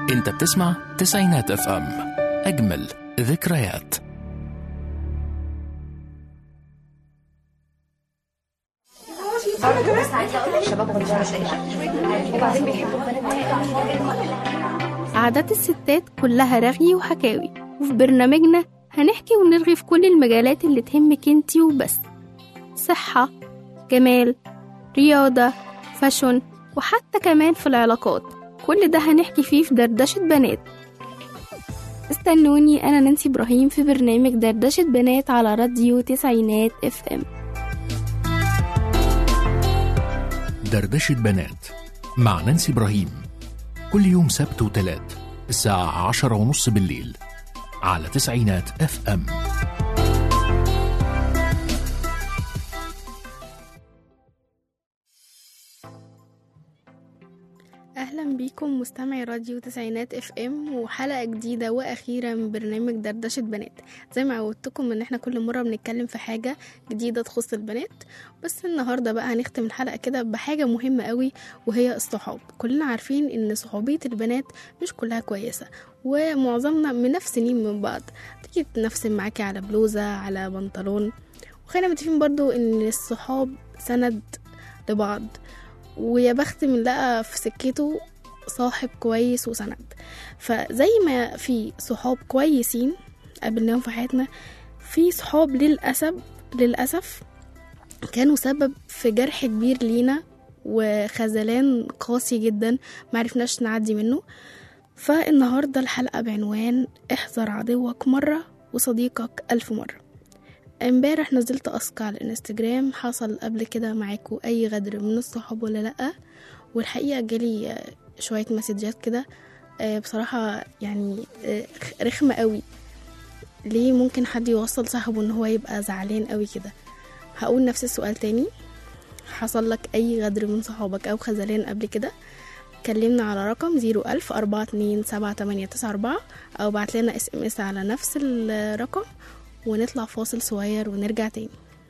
انت بتسمع تسعينات اف ام اجمل ذكريات عادات الستات كلها رغي وحكاوي وفي برنامجنا هنحكي ونرغي في كل المجالات اللي تهمك انتي وبس صحة جمال رياضة فاشن وحتى كمان في العلاقات كل ده هنحكي فيه في دردشة بنات استنوني أنا نانسي إبراهيم في برنامج دردشة بنات على راديو تسعينات اف ام دردشة بنات مع نانسي إبراهيم كل يوم سبت وتلات الساعة عشرة ونص بالليل على تسعينات اف ام اهلا بيكم مستمعي راديو تسعينات اف ام وحلقه جديده واخيره من برنامج دردشه بنات زي ما عودتكم ان احنا كل مره بنتكلم في حاجه جديده تخص البنات بس النهارده بقى هنختم الحلقه كده بحاجه مهمه قوي وهي الصحاب كلنا عارفين ان صحوبيه البنات مش كلها كويسه ومعظمنا منافسين من بعض تيجي تنافسن معاكي على بلوزه على بنطلون وخلينا متفقين برضو ان الصحاب سند لبعض ويا بخت من لقى في سكته صاحب كويس وسند فزي ما في صحاب كويسين قابلناهم في حياتنا في صحاب للأسف للأسف كانوا سبب في جرح كبير لينا وخذلان قاسي جدا معرفناش نعدي منه فالنهاردة الحلقة بعنوان احذر عدوك مرة وصديقك ألف مرة امبارح نزلت اسك على الانستجرام حصل قبل كده معاكو اي غدر من الصحاب ولا لا والحقيقه جالي آه، شويه مسجات كده آه، بصراحه يعني آه، رخمه قوي ليه ممكن حد يوصل صاحبه ان هو يبقى زعلان قوي كده هقول نفس السؤال تاني حصل لك اي غدر من صحابك او خذلان قبل كده كلمنا على رقم زيرو ألف أربعة اتنين سبعة تمانية تسعة أربعة أو بعت لنا اس ام اس على نفس الرقم ونطلع فاصل صغير ونرجع تاني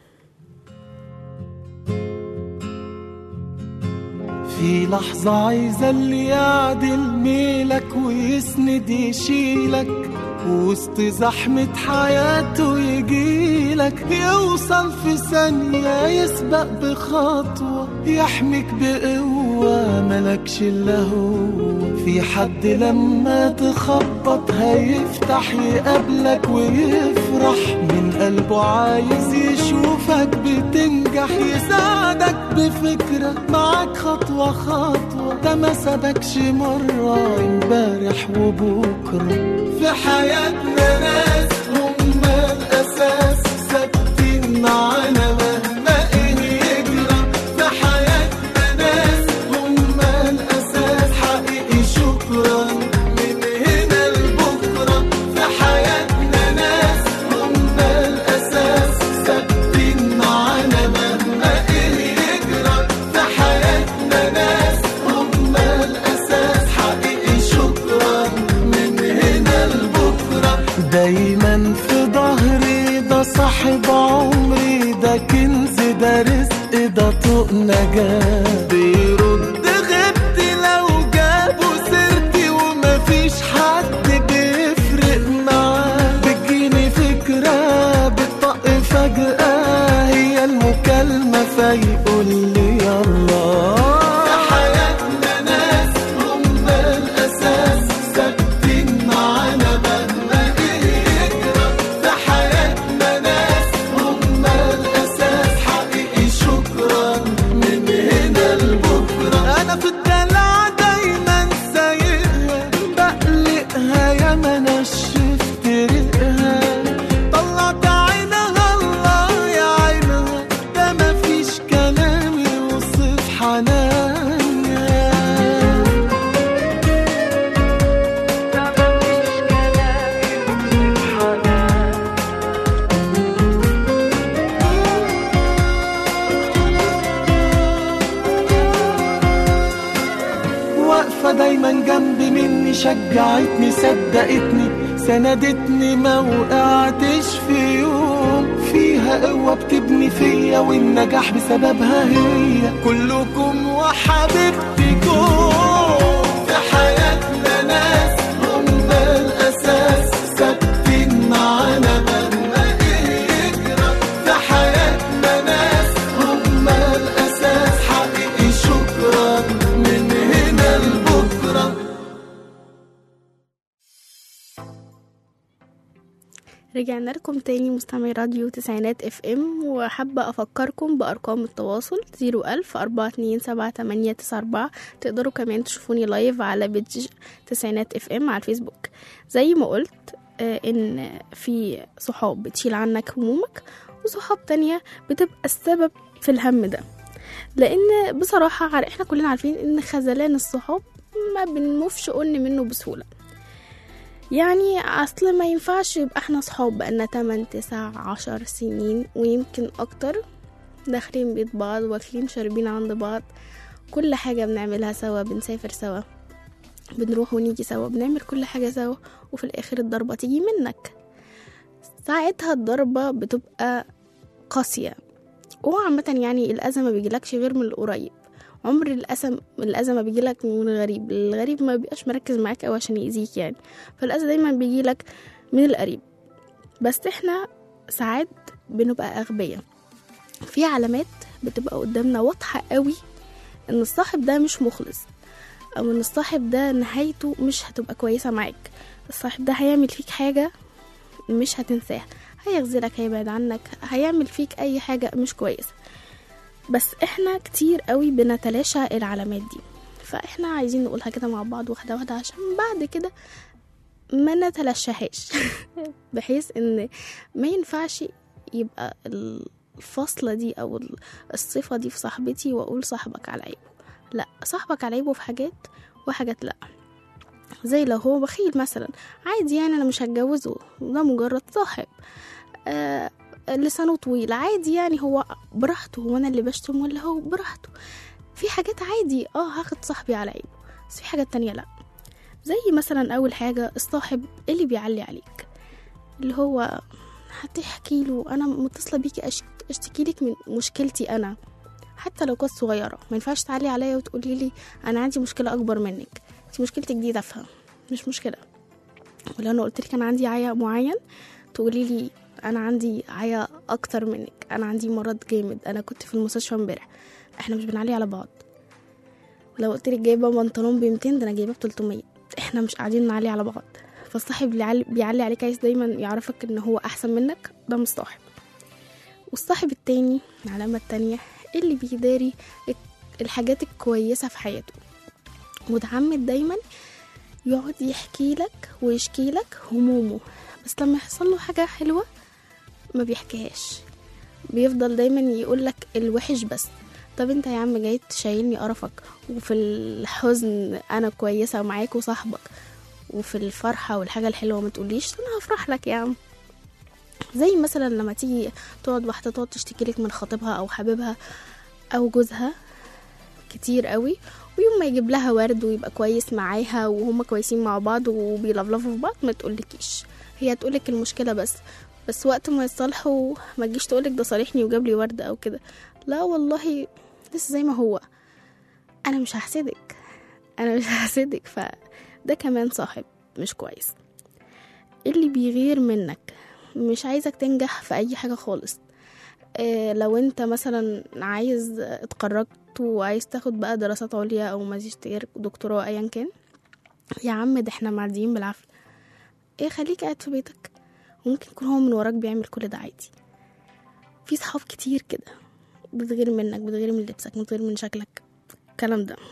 في لحظة عايزة اللي يعدل ميلك ويسند يشيلك وسط زحمة حياته يجيلك يوصل في ثانية يسبق بخطوة يحميك بقوة ملكش إلا هو في حد لما تخبط هيفتح يقابلك ويفرح من قلبه عايز يشوفك بتنجح يساعدك بفكرة معاك خطوة خطوة ده ما سابكش مرة امبارح وبكرة في حياتنا ناس هم الأساس ثابتين معانا مهما إيه يجرى في حياتنا ناس هم الأساس حقيقي شكرا من هنا لبكرة في حياتنا ناس هم الأساس ثابتين معانا مهما إيه يجرى في حياتنا ناس هم الأساس حقيقي شكرا من هنا لبكرة دايما في ظهري ده صاحب عمري ده كنز ده رزق ده طوق نجاة بيرد غبتي لو جابوا سيرتي ومفيش حد بيفرق معاه بتجيني فكرة بتطق فجأة هي المكالمة فيقول لي يلا حياتنا ناس هم الأساس ثابتين معانا مهما إيه يجرى في حياتنا ناس هم الأساس حقيقي شكرا من هنا لبكرة أنا في الدلع دايما سايقها بقلقها يا ما نشفت ريقها طلعت عينها الله يا عينها ده مفيش كلام يوصف حنانها واقفة دايما جنبي مني شجعتني صدقتني سندتني ما وقعتش في يوم فيها قوة بتبني فيا والنجاح بسببها هي كلكم وحبيبتكم في حياتنا ناس رجعنا لكم تاني مستمعي راديو تسعينات اف ام وحابة افكركم بارقام التواصل زيرو الف اربعة اتنين سبعة تمانية تسعة اربعة تقدروا كمان تشوفوني لايف على بيج تسعينات اف ام على الفيسبوك زي ما قلت آه، ان في صحاب بتشيل عنك همومك وصحاب تانية بتبقى السبب في الهم ده لان بصراحة عار- احنا كلنا عارفين ان خذلان الصحاب ما بنموفش قن منه بسهولة يعني اصل ما ينفعش يبقى احنا صحاب بقالنا 8 9 10 سنين ويمكن اكتر داخلين بيت بعض واكلين شاربين عند بعض كل حاجة بنعملها سوا بنسافر سوا بنروح ونيجي سوا بنعمل كل حاجة سوا وفي الاخر الضربة تيجي منك ساعتها الضربة بتبقى قاسية وعامة يعني الأذى ما بيجيلكش غير من القريب عمر الأذى الأذى ما بيجيلك من الغريب الغريب ما بيبقاش مركز معاك أوي عشان يأذيك يعني فالأذى دايما بيجيلك من القريب بس احنا ساعات بنبقى أغبياء في علامات بتبقى قدامنا واضحة قوي ان الصاحب ده مش مخلص او ان الصاحب ده نهايته مش هتبقى كويسة معاك الصاحب ده هيعمل فيك حاجة مش هتنساها هيغزلك هيبعد عنك هيعمل فيك اي حاجة مش كويسة بس احنا كتير قوي بنتلاشى العلامات دي فاحنا عايزين نقولها كده مع بعض واحدة واحدة عشان بعد كده ما نتلاشاهاش بحيث ان ما ينفعش يبقى الفصلة دي او ال- الصفة دي في صاحبتي واقول صاحبك على عيبه لا صاحبك على عيبه في حاجات وحاجات لا زي لو هو بخيل مثلا عادي يعني انا مش هتجوزه ده مجرد صاحب آه لسانه طويل عادي يعني هو براحته هو انا اللي بشتم ولا هو براحته في حاجات عادي اه هاخد صاحبي على عيبه بس في حاجات تانية لا زي مثلا اول حاجة الصاحب اللي بيعلي عليك اللي هو هتحكي له انا متصله بيكي أش- اشتكي لك من مشكلتي انا حتى لو كانت صغيره ما ينفعش تعلي عليا وتقولي لي انا عندي مشكله اكبر منك انت مشكلتك دي تافهه مش مشكله ولو انا قلت لك انا عندي عيا معين تقولي لي انا عندي عيا اكتر منك انا عندي مرض جامد انا كنت في المستشفى امبارح احنا مش بنعلي على بعض لو قلت لك جايبه بنطلون ب 200 ده انا جايبه ب 300 احنا مش قاعدين نعلي على بعض فالصاحب اللي يعلي- بيعلي عليك عايز دايما يعرفك ان هو احسن منك ده مش صاحب والصاحب التاني العلامة التانية اللي بيداري الحاجات الكويسة في حياته متعمد دايما يقعد يحكي لك ويشكي لك همومه بس لما يحصل له حاجة حلوة ما بيحكيهاش بيفضل دايما يقول لك الوحش بس طب انت يا عم جاي تشايلني قرفك وفي الحزن انا كويسة معاك وصاحبك وفي الفرحة والحاجة الحلوة ما تقوليش انا هفرح لك يا عم زي مثلا لما تيجي تقعد واحدة تقعد تشتكي لك من خطيبها او حبيبها او جوزها كتير قوي ويوم ما يجيب لها ورد ويبقى كويس معاها وهما كويسين مع بعض وبيلفلفوا في بعض ما تقولكيش هي تقولك المشكلة بس بس وقت ما يتصالحوا ما تجيش تقولك ده صالحني وجاب لي ورد او كده لا والله لسه زي ما هو انا مش هحسدك انا مش هحسدك فده كمان صاحب مش كويس اللي بيغير منك مش عايزك تنجح في اي حاجة خالص إيه لو انت مثلا عايز اتخرجت وعايز تاخد بقى دراسات عليا او ماجستير دكتوراه ايا كان يا عم ده احنا معديين بالعافية ايه خليك قاعد في بيتك ممكن يكون هو من وراك بيعمل كل ده عادي في صحاب كتير كده بتغير منك بتغير من لبسك بتغير من شكلك الكلام ده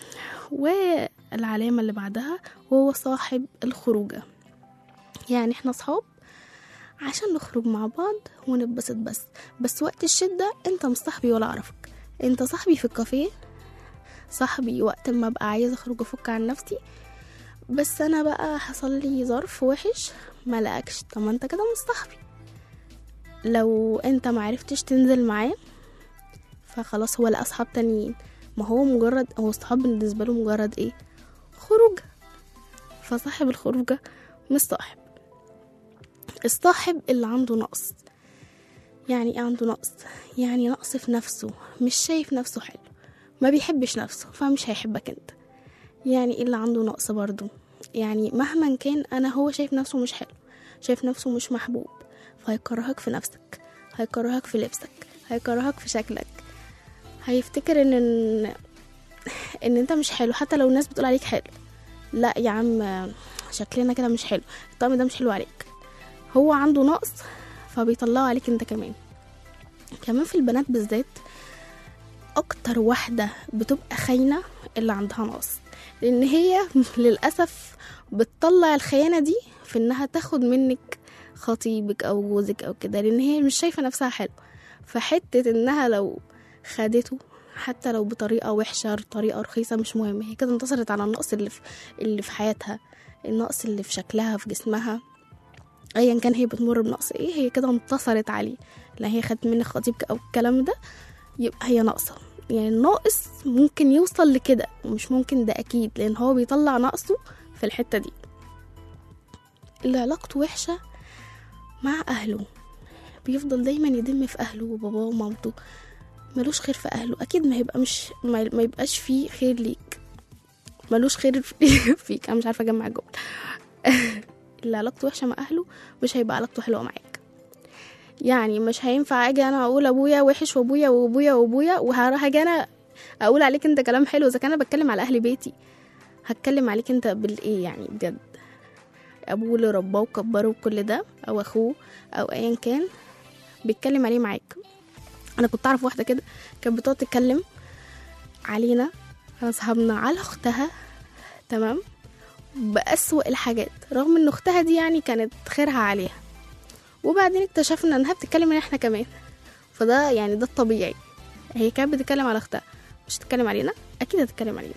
والعلامة اللي بعدها وهو صاحب الخروجة يعني احنا صحاب عشان نخرج مع بعض ونتبسط بس بس وقت الشدة انت مش صاحبي ولا اعرفك انت صاحبي في الكافيه صاحبي وقت ما ابقى عايزة اخرج افك عن نفسي بس انا بقى حصل لي ظرف وحش ما لقاكش طب ما انت كده مش صاحبي لو انت معرفتش تنزل معاه فخلاص هو لقى اصحاب تانيين ما هو مجرد هو الصحاب بالنسبة له مجرد ايه خروج فصاحب الخروجة مش صاحب الصاحب اللي عنده نقص يعني ايه عنده نقص يعني نقص في نفسه مش شايف نفسه حلو ما بيحبش نفسه فمش هيحبك انت يعني ايه اللي عنده نقص برضو يعني مهما كان انا هو شايف نفسه مش حلو شايف نفسه مش محبوب فهيكرهك في نفسك هيكرهك في لبسك هيكرهك في شكلك هيفتكر ان ان انت مش حلو حتى لو الناس بتقول عليك حلو لا يا عم شكلنا كده مش حلو الطقم ده مش حلو عليك هو عنده نقص فبيطلعه عليك انت كمان كمان في البنات بالذات اكتر واحدة بتبقى خاينة اللي عندها نقص لان هي للأسف بتطلع الخيانة دي في انها تاخد منك خطيبك او جوزك او كده لان هي مش شايفة نفسها حلو فحتة انها لو خدته حتى لو بطريقة وحشة طريقة رخيصة مش مهم هي كده انتصرت على النقص اللي في اللي في حياتها النقص اللي في شكلها في جسمها ايا كان هي بتمر بنقص ايه هي كده انتصرت عليه لا هي خدت منك خطيبك او الكلام ده يبقى هي ناقصة يعني الناقص ممكن يوصل لكده ومش ممكن ده اكيد لان هو بيطلع نقصه في الحتة دي اللي علاقته وحشة مع اهله بيفضل دايما يدم في اهله وباباه ومامته ملوش خير في اهله اكيد ما يبقى مش ما ما يبقاش فيه خير ليك ملوش خير فيك انا مش عارفه اجمع الجمل اللي علاقته وحشه مع اهله مش هيبقى علاقته حلوه معاك يعني مش هينفع اجي انا اقول ابويا وحش وابويا وابويا وابويا وهاجي انا اقول عليك انت كلام حلو اذا كان انا بتكلم على اهل بيتي هتكلم عليك انت بالايه يعني بجد ابوه اللي رباه وكبره وكل ده او اخوه او ايا كان بيتكلم عليه معاك انا كنت اعرف واحده كده كانت بتقعد تتكلم علينا على اصحابنا على اختها تمام بأسوأ الحاجات رغم ان اختها دي يعني كانت خيرها عليها وبعدين اكتشفنا انها بتتكلم ان احنا كمان فده يعني ده الطبيعي هي كانت بتتكلم على اختها مش تتكلم علينا اكيد هتتكلم علينا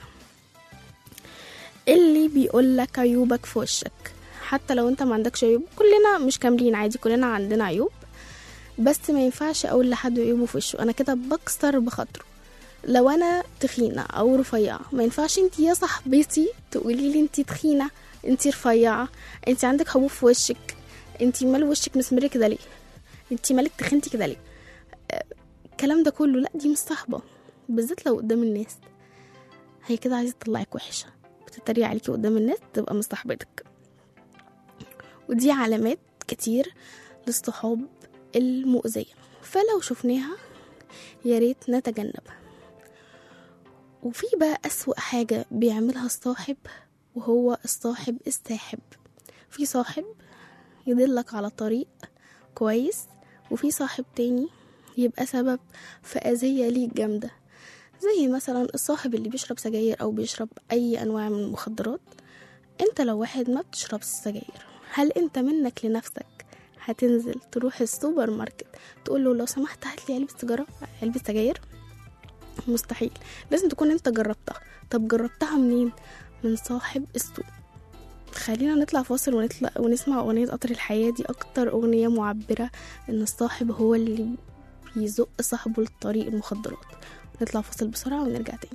اللي بيقول لك عيوبك في وشك حتى لو انت ما عندكش عيوب كلنا مش كاملين عادي كلنا عندنا عيوب بس ما ينفعش اقول لحد عيوبه في وشه انا كده بكسر بخاطره لو انا تخينه او رفيعه ما ينفعش انت يا صاحبتي تقولي لي انت تخينه انت رفيعه انت عندك حبوب في وشك انت مال وشك مسمر كده ليه انت مالك تخنتي كده ليه آه، الكلام ده كله لا دي مش صاحبه بالذات لو قدام الناس هي كده عايزه تطلعك وحشه بتتريق عليكي قدام الناس تبقى مش صاحبتك ودي علامات كتير للصحاب المؤذية فلو شفناها يا ريت نتجنبها وفي بقى أسوأ حاجة بيعملها الصاحب وهو الصاحب الساحب في صاحب يدلك على طريق كويس وفي صاحب تاني يبقى سبب في أذية ليك جامدة زي مثلا الصاحب اللي بيشرب سجاير أو بيشرب أي أنواع من المخدرات انت لو واحد ما بتشربش السجاير هل انت منك لنفسك هتنزل تروح السوبر ماركت تقول له لو سمحت هات لي علبة سيجارة علبة سجاير مستحيل لازم تكون انت جربتها طب جربتها منين من صاحب السوق خلينا نطلع فاصل ونطلع ونسمع أغنية قطر الحياة دي أكتر أغنية معبرة إن الصاحب هو اللي بيزق صاحبه لطريق المخدرات نطلع فاصل بسرعة ونرجع تاني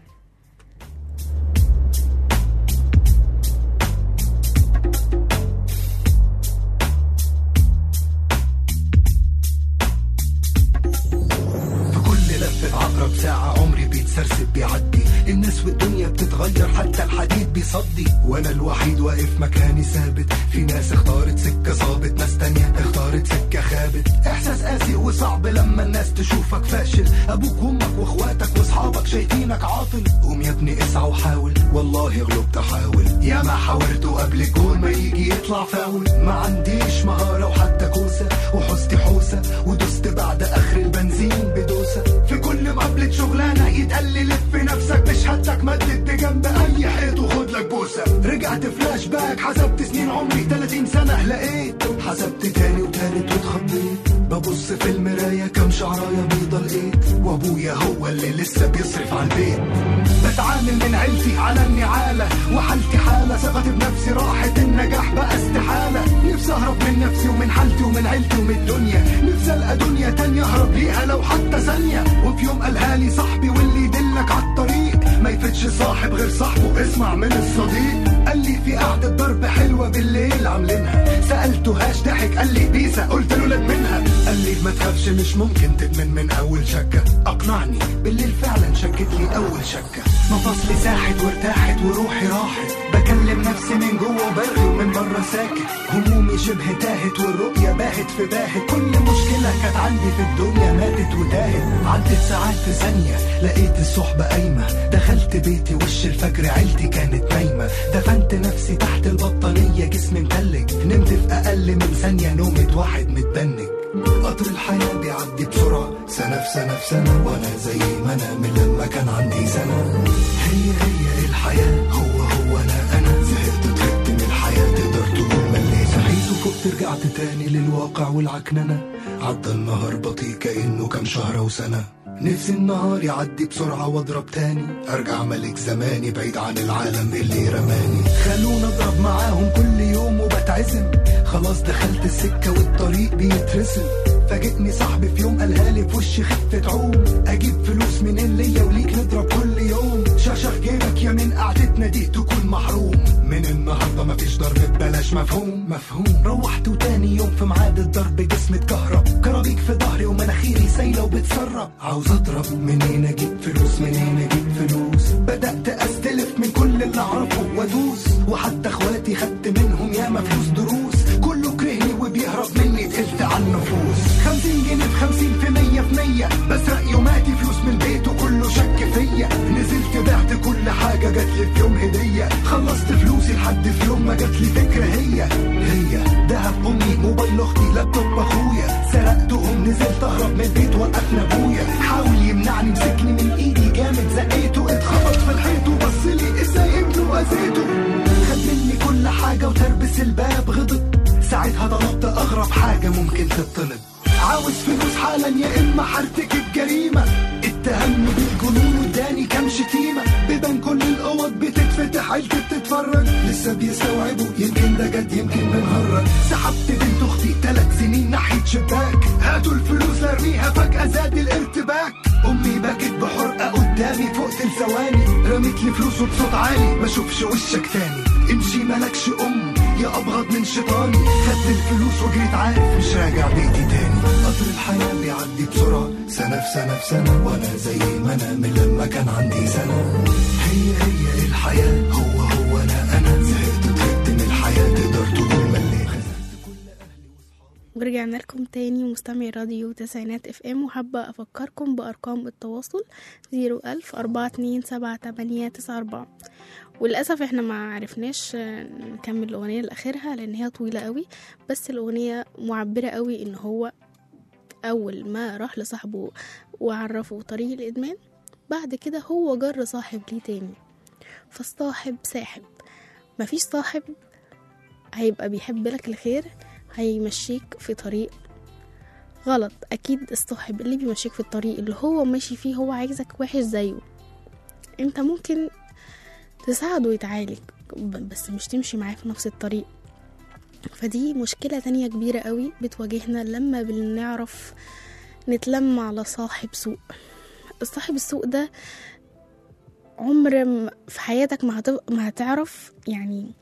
في كل لفة عقرب ساعة عمري بيتسرسب بيعدي الناس والدنيا بتتغير حتى الحديد بيصدي وانا الوحيد واقف مكاني ثابت في ناس اختارت سكة صابت ناس تانية اختارت سكة خابت احساس قاسي وصعب لما الناس تشوفك فاشل ابوك وامك واخواتك واصحابك شايفينك عاطل قوم يا ابني اسعى وحاول والله غلبت احاول يا ما حاولت قبل الجول ما يجي يطلع فاول ما عنديش مهارة وحتى كوسة وحوستي حوسة ودست بعد اخر البنزين بدوسة في كل مقابلة شغلانة يتقال لي لف نفسك مش هدك مدد جنب اي حيط وخد لك بوسة رجعت فلاش باك حسبت سنين عمري 30 سنة لقيت حسبت تاني وتالت واتخضيت ببص في المراية كم شعراية بيضة لقيت وابويا هو اللي لسه بيصرف على البيت بتعامل من عيلتي على النعالة وحالتي حالة ثقتي بنفسي راحت النجاح بقى استحالة نفسي اهرب من نفسي ومن حالتي ومن عيلتي ومن الدنيا نفسي القى دنيا تانية اهرب ليها لو حتى ثانية وفي يوم قالها لي صاحبي واللي يدلك على الطريق ما يفتش صاحب غير صاحبه اسمع من الصديق قال لي في قعدة ضرب حلوة بالليل عاملينها سألته هاش ضحك قال لي بيسا قلت له لك منها قال لي ما تخافش تعرفش مش ممكن تدمن من اول شكة اقنعني بالليل فعلا شكت لي اول شكة مفاصلي ساحت وارتاحت وروحي راحت بكلم نفسي من جوه وبرغي ومن بره ساكت همومي شبه تاهت والرؤية باهت في باهت كل مشكلة كانت عندي في الدنيا ماتت وتاهت عدت ساعات في ثانية لقيت الصحبة قايمة دخلت بيتي وش الفجر عيلتي كانت نايمة دفنت نفسي تحت البطانية جسمي متلج نمت في أقل من ثانية نومة واحد متبنج قطر الحياة بيعدي بسرعة سنة في سنة في سنة وأنا زي ما أنا من لما كان عندي سنة هي هي الحياة هو هو أنا أنا زهقت تعبت من الحياة تقدر تقول مليت صحيت وفقت رجعت تاني للواقع والعكننة عدى النهار بطيء كأنه كام شهر وسنة نفسي النهار يعدي بسرعة واضرب تاني ارجع ملك زماني بعيد عن العالم اللي رماني خلونا اضرب معاهم كل يوم وبتعزم خلاص دخلت السكة والطريق بيترسم فاجئني صاحبي في يوم قالها لي في وشي خفة عوم اجيب فلوس منين ليا وليك نضرب كل يوم شاشة في جيبك يا من قعدتنا دي تكون محروم من النهارده مفيش ضرب ببلاش مفهوم مفهوم روحت وتاني يوم في ميعاد الضرب جسمي اتكهرب كرابيك في ظهري ومناخيري سايله وبتسرب عاوز اضرب منين اجيب فلوس منين اجيب فلوس بدات استلف من كل اللي اعرفه وادوس وحتى اخواتي خدت منهم ياما فلوس دروس كله كرهني وبيهرب مني تقلت على النفوس خمسين جنيه في خمسين في مية في مية بسرق يوماتي فلوس من البيت وكله شك فيا نزلت بعت كل حاجة جاتلي في يوم هدية خلصت فلوسي لحد في يوم ما جاتلي فكرة هي هي دهب أمي موبايل أختي لابتوب أخويا سرقتهم نزلت أهرب من البيت وقفنا أبويا حاول يمنعني مسكني من إيدي جامد زقيته اتخبط في الحيط وبص لي إزاي ابنه وأذيته خد مني كل حاجة وتربس الباب غضب ساعتها طلبت أغرب حاجة ممكن تطلب عاوز فلوس حالا يا إما هرتكب جريمة اتهمني بالجنون واداني كام شتيمة بيبان كل الأوض بتتفتح عيلتي بتتفرج لسه بيستوعبوا يمكن ده جد يمكن بنهرج سحبت بنت أختي ثلاث سنين ناحية شباك هاتوا الفلوس لارميها فجأة زاد الارتباك أمي بكت بحرقة قدامي فوق ثواني رميت لي فلوس وبصوت عالي ما اشوفش وشك تاني امشي مالكش أم يا أبغض من شيطاني خدت الفلوس وجريت عارف مش راجع بيتي تاني قطر الحياة بيعدي بسرعة سنة في سنة في سنة وأنا زي ما أنا من لما كان عندي سنة هي هي الحياة هو هو أنا أنا زهقت تعبت من الحياة تقدر تقول مليت ورجعنا لكم تاني مستمعي راديو تسعينات اف ام وحابة افكركم بارقام التواصل زيرو الف اربعة اتنين سبعة تمانية تسعة اربعة وللأسف احنا ما عرفناش آه، نكمل الأغنية لآخرها لأن هي طويلة قوي بس الأغنية معبرة قوي إن هو أول ما راح لصاحبه وعرفه طريق الإدمان بعد كده هو جر صاحب ليه تاني فالصاحب ساحب مفيش صاحب هيبقى بيحب لك الخير هيمشيك في طريق غلط اكيد الصاحب اللي بيمشيك في الطريق اللي هو ماشي فيه هو عايزك وحش زيه انت ممكن تساعده يتعالج ب- بس مش تمشي معاه في نفس الطريق فدي مشكلة تانية كبيرة قوي بتواجهنا لما بنعرف نتلم على صاحب سوء الصاحب السوء ده عمر م- في حياتك ما, هتب... ما هتعرف يعني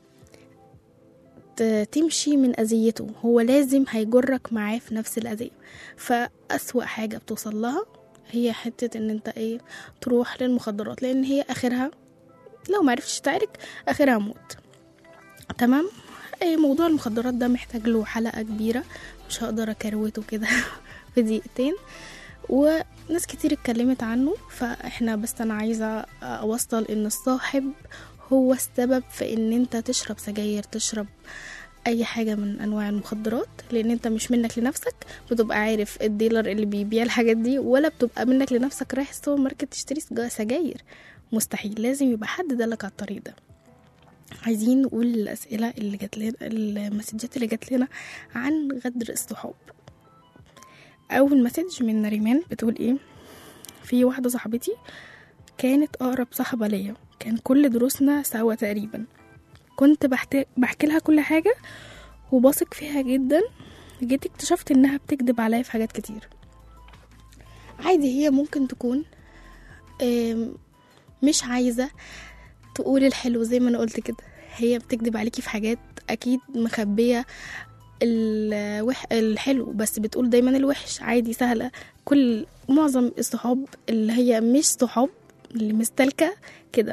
ت- تمشي من أذيته هو لازم هيجرك معاه في نفس الأذية فأسوأ حاجة بتوصل لها هي حتة ان انت ايه تروح للمخدرات لان هي اخرها لو معرفتش تعالج اخرها موت تمام اي موضوع المخدرات ده محتاج له حلقة كبيرة مش هقدر اكروته كده في دقيقتين وناس كتير اتكلمت عنه فاحنا بس انا عايزة اوصل ان الصاحب هو السبب في ان انت تشرب سجاير تشرب اي حاجة من انواع المخدرات لان انت مش منك لنفسك بتبقى عارف الديلر اللي بيبيع الحاجات دي ولا بتبقى منك لنفسك رايح السوبر ماركت تشتري سجا- سجاير مستحيل لازم يبقى حد دلك على الطريق ده عايزين نقول الأسئلة اللي جات لنا المسجات اللي جات لنا عن غدر الصحاب أول مسج من نريمان بتقول إيه في واحدة صاحبتي كانت أقرب صاحبة ليا كان كل دروسنا سوا تقريبا كنت بحت... بحكي لها كل حاجة وبثق فيها جدا جيت اكتشفت انها بتكذب عليا في حاجات كتير عادي هي ممكن تكون آم، مش عايزة تقول الحلو زي ما انا قلت كده هي بتكذب عليكي في حاجات اكيد مخبية الوح... الحلو بس بتقول دايما الوحش عادي سهلة كل معظم الصحاب اللي هي مش صحاب اللي مستلكة كده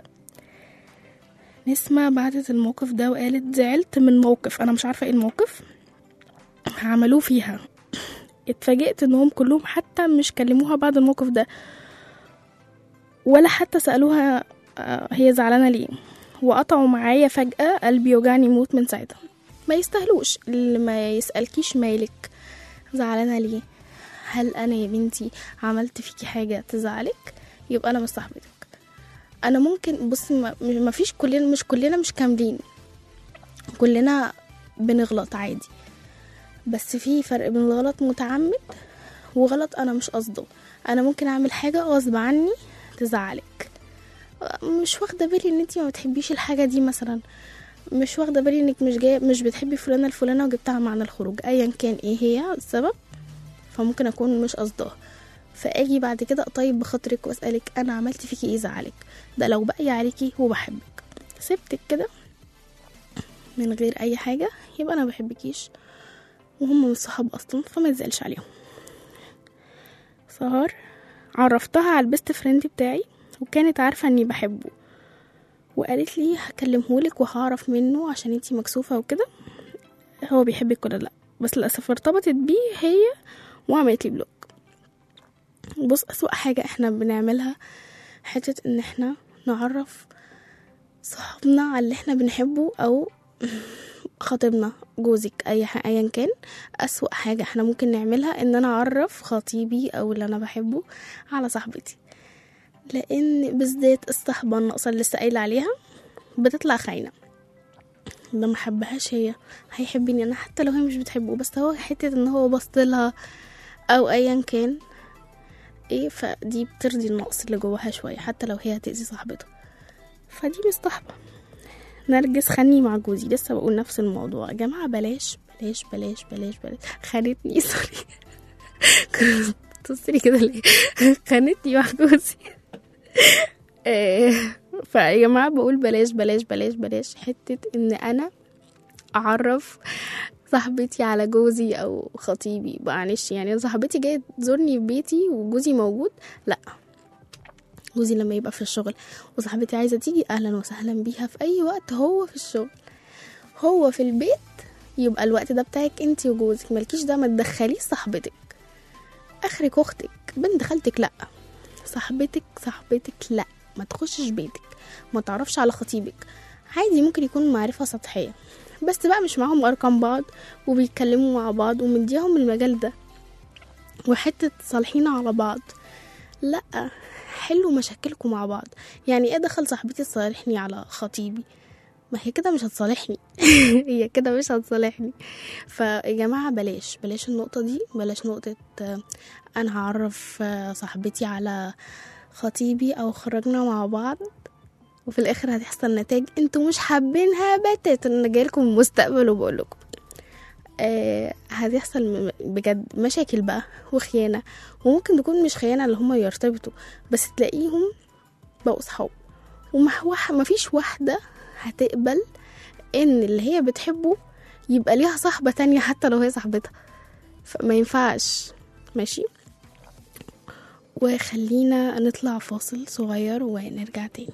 نسمة بعتت الموقف ده وقالت زعلت من موقف أنا مش عارفة ايه الموقف عملوه فيها اتفاجئت انهم كلهم حتى مش كلموها بعد الموقف ده ولا حتى سألوها آه، هي زعلانة ليه وقطعوا معايا فجأة قلبي يوجعني موت من ساعتها ما يستاهلوش اللي ما يسألكيش مالك زعلانة ليه هل أنا يا بنتي عملت فيكي حاجة تزعلك يبقى أنا مش صاحبتك أنا ممكن بص ما ما فيش كلنا مش كلنا مش كاملين كلنا بنغلط عادي بس في فرق بين الغلط متعمد وغلط أنا مش قصده أنا ممكن أعمل حاجة غصب عني تزعلك مش واخدة بالي ان انتي ما بتحبيش الحاجة دي مثلا مش واخدة بالي انك مش جاية مش بتحبي فلانة الفلانة وجبتها معنا الخروج ايا كان ايه هي السبب فممكن اكون مش قصدها فاجي بعد كده اطيب بخاطرك واسالك انا عملت فيكي ايه زعلك ده لو باقي عليكي وبحبك سبتك كده من غير اي حاجة يبقى انا بحبكيش وهم مش صحاب اصلا فما تزعلش عليهم سهر عرفتها على البيست فريند بتاعي وكانت عارفة اني بحبه وقالت لي هكلمهولك وهعرف منه عشان انتي مكسوفة وكده هو بيحبك ولا لا بس للأسف ارتبطت بيه هي وعملت لي بلوك بص أسوأ حاجة احنا بنعملها حتة ان احنا نعرف صحابنا على اللي احنا بنحبه او خطيبنا جوزك اي ح- ايا كان اسوأ حاجة احنا ممكن نعملها ان انا اعرف خطيبي او اللي انا بحبه على صاحبتي لان بالذات الصحبة الناقصة اللي لسه قايلة عليها بتطلع خاينة ده ما حبهاش هي هيحبني انا حتى لو هي مش بتحبه بس هو حتة ان هو بصلها او ايا كان ايه فدي بترضي النقص اللي جواها شوية حتى لو هي هتأذي صاحبته فدي مش صاحبة نرجس خني مع جوزي لسه بقول نفس الموضوع يا جماعة بلاش بلاش بلاش بلاش بلاش خانتني سوري كنت بتصري كده ليه خانتني مع جوزي آه، فيا جماعة بقول بلاش بلاش بلاش بلاش حتة ان انا اعرف صاحبتي على جوزي او خطيبي معلش يعني أنا صاحبتي جايه تزورني في بيتي وجوزي موجود لا جوزي لما يبقى في الشغل وصاحبتي عايزه تيجي اهلا وسهلا بيها في اي وقت هو في الشغل هو في البيت يبقى الوقت ده بتاعك انتي وجوزك مالكيش ده ما تدخليش صاحبتك اخرك اختك بنت خالتك لا صاحبتك صاحبتك لا ما تخشش بيتك ما تعرفش على خطيبك عادي ممكن يكون معرفة سطحية بس بقى مش معاهم أرقام بعض وبيتكلموا مع بعض ومديهم المجال ده وحتة صالحين على بعض لا حلوا مشاكلكم مع بعض يعني ايه دخل صاحبتي تصالحني على خطيبي ما هي كده مش هتصالحني هي كده مش هتصالحني فيا جماعة بلاش بلاش النقطة دي بلاش نقطة آه، أنا هعرف آه، صاحبتي على خطيبي أو خرجنا مع بعض وفي الآخر هتحصل نتائج انتوا مش حابينها بتت أنا جايلكم من المستقبل وبقول لكم آه هتحصل م- بجد مشاكل بقى وخيانة وممكن تكون مش خيانة اللي هما يرتبطوا بس تلاقيهم بقوا صحاب وما فيش واحدة هتقبل ان اللي هي بتحبه يبقى ليها صاحبة تانية حتى لو هي صاحبتها فما ينفعش ماشي وخلينا نطلع فاصل صغير ونرجع تاني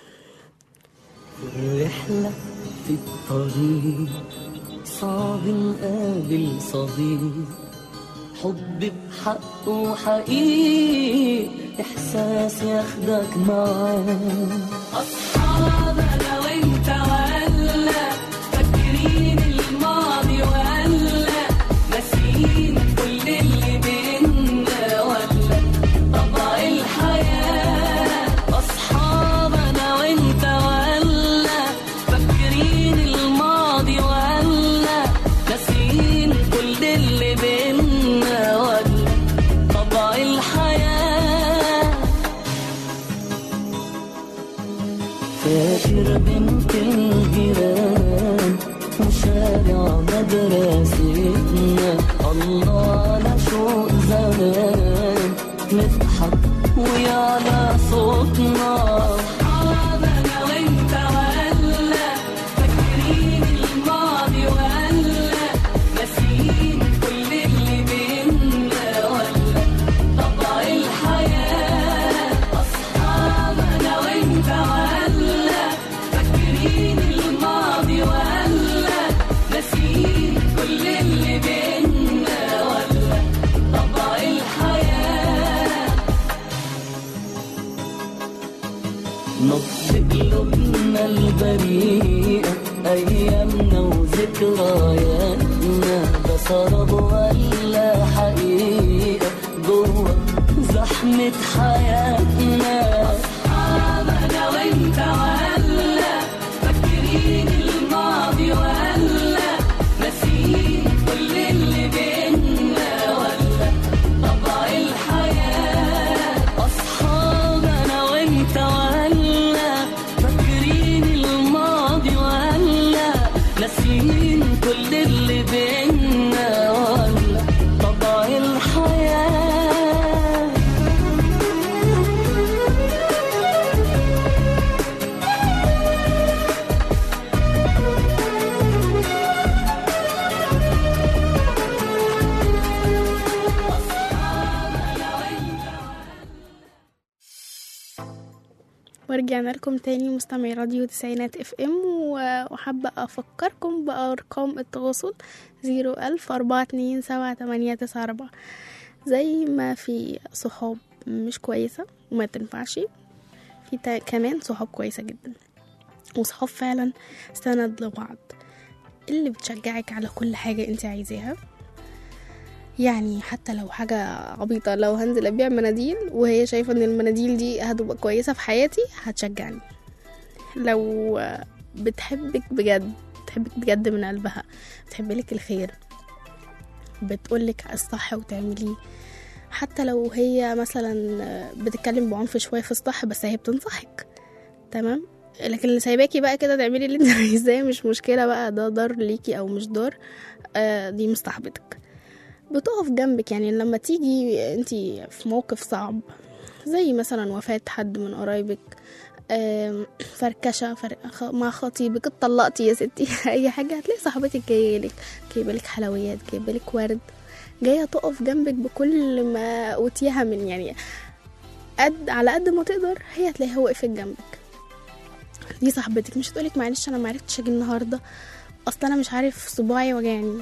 الرحلة في الطريق صعب نقابل صديق حب بحقه حقيقي إحساس ياخدك معاه أصحاب أنا وأنت ولا فاكرين الماضي ولا ناسيين كل اللي بينا ولا طبع الحياة أصحاب أنا وأنت ولا فاكرين الماضي ولا ناسيين كل اللي بينا ولا طبع الحياة فاكر بنت الجيران وشارع مدرستنا الله على شوق زمان نضحك ويعلى صوتنا أصحابنا وانت ولا فاكرين الماضي ولا ناسيين نبض قلوبنا البريئة أيامنا وذكرياتنا ده سراب ولا حقيقة جوه زحمة حياتنا أصحابنا وانت ولا فاكرين الماضي ولا ناسيين كل اللي بينا ولا طبع الحياة أصحابنا وانت ولا فاكرين الماضي ولا ناسيين كل اللي بينا ولا طبع الحياة ورجعنا لكم تاني مستمعي راديو تسعينات اف ام وحابة افكركم بارقام التواصل زيرو الف اربعة اتنين سبعة تمانية تسعة اربعة زي ما في صحاب مش كويسة وما تنفعش في تا- كمان صحاب كويسة جدا وصحاب فعلا سند لبعض اللي بتشجعك على كل حاجة انت عايزاها يعني حتى لو حاجة عبيطة لو هنزل أبيع مناديل وهي شايفة إن المناديل دي هتبقى كويسة في حياتي هتشجعني لو بتحبك بجد بتحبك بجد من قلبها بتحبلك الخير بتقولك الصح وتعمليه حتى لو هي مثلا بتتكلم بعنف شوية في الصح بس هي بتنصحك تمام لكن اللي سايباكي بقى كده تعملي اللي انت عايزاه مش مشكلة بقى ده ضر ليكي او مش ضر آه دي مصاحبتك بتقف جنبك يعني لما تيجي انت في موقف صعب زي مثلا وفاة حد من قرايبك آم، فركشة فر... خ- مع خطيبك اتطلقتي يا ستي اي حاجة هتلاقي صاحبتك جايلك جايبالك حلويات جايبالك ورد جاية تقف جنبك بكل ما اوتيها من يعني قد على قد ما تقدر هي هتلاقيها وقفت جنبك دي صاحبتك مش هتقولك معلش انا معرفتش اجي النهارده اصل انا مش عارف صباعي وجعني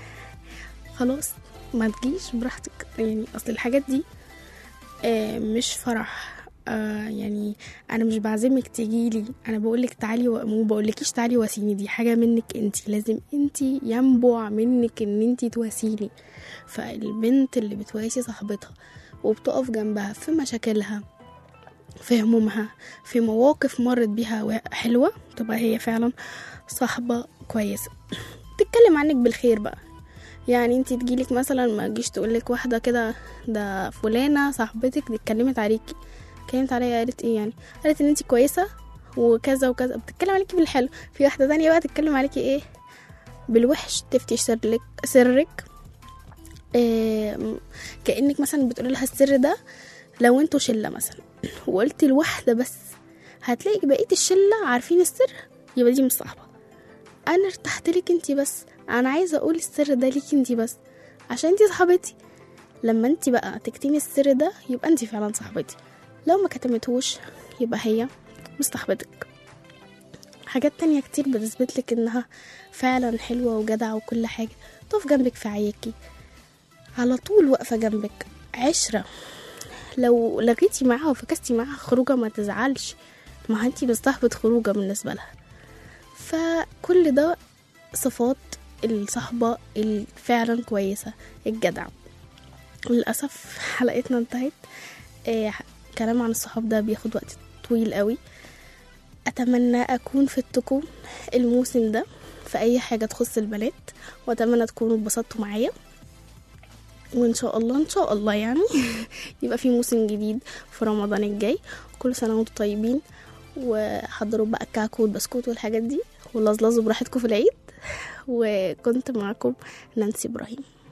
خلاص ما تجيش براحتك يعني اصل الحاجات دي آه مش فرح آه يعني انا مش بعزمك تجيلي انا بقولك تعالي و- مو بقولكيش تعالي واسيني دي حاجه منك انت لازم انت ينبع منك ان انت تواسيني فالبنت اللي بتواسي صاحبتها وبتقف جنبها في مشاكلها في همومها في مواقف مرت بيها و- حلوه تبقى هي فعلا صاحبه كويسه تتكلم عنك بالخير بقى يعني انت تجيلك مثلا ما تجيش تقولك واحدة كده ده فلانة صاحبتك دي اتكلمت عليكي اتكلمت عليا قالت ايه يعني قالت ان انت كويسة وكذا وكذا بتتكلم عليكي بالحلو في واحدة تانية بقى تتكلم عليكي ايه بالوحش تفتش سرك سرك إيه كأنك مثلا بتقولي لها السر ده لو انتوا شلة مثلا وقلت لواحدة بس هتلاقي بقية الشلة عارفين السر يبقى دي مش صاحبة انا ارتحت لك انتي بس انا عايزه اقول السر ده ليكي انتي بس عشان انتي صاحبتي لما انتي بقى تكتمي السر ده يبقى انتي فعلا صاحبتي لو ما كتمتهوش يبقى هي مش صاحبتك حاجات تانية كتير بتثبت لك انها فعلا حلوة وجدعة وكل حاجة تقف جنبك في عياكي على طول واقفة جنبك عشرة لو لغيتي معاها وفكستي معاها خروجة ما تزعلش ما انتي مش صاحبة خروجة بالنسبة لها فكل ده صفات الصحبة الفعلا كويسة الجدع للأسف حلقتنا انتهت آه كلام عن الصحاب ده بياخد وقت طويل قوي أتمنى أكون فدتكم الموسم ده في أي حاجة تخص البنات وأتمنى تكونوا اتبسطتوا معايا وإن شاء الله إن شاء الله يعني يبقى في موسم جديد في رمضان الجاي كل سنة وانتم طيبين وحضروا بقى الكعك والبسكوت والحاجات دي ولزلزوا براحتكم في العيد وكنت معكم نانسي إبراهيم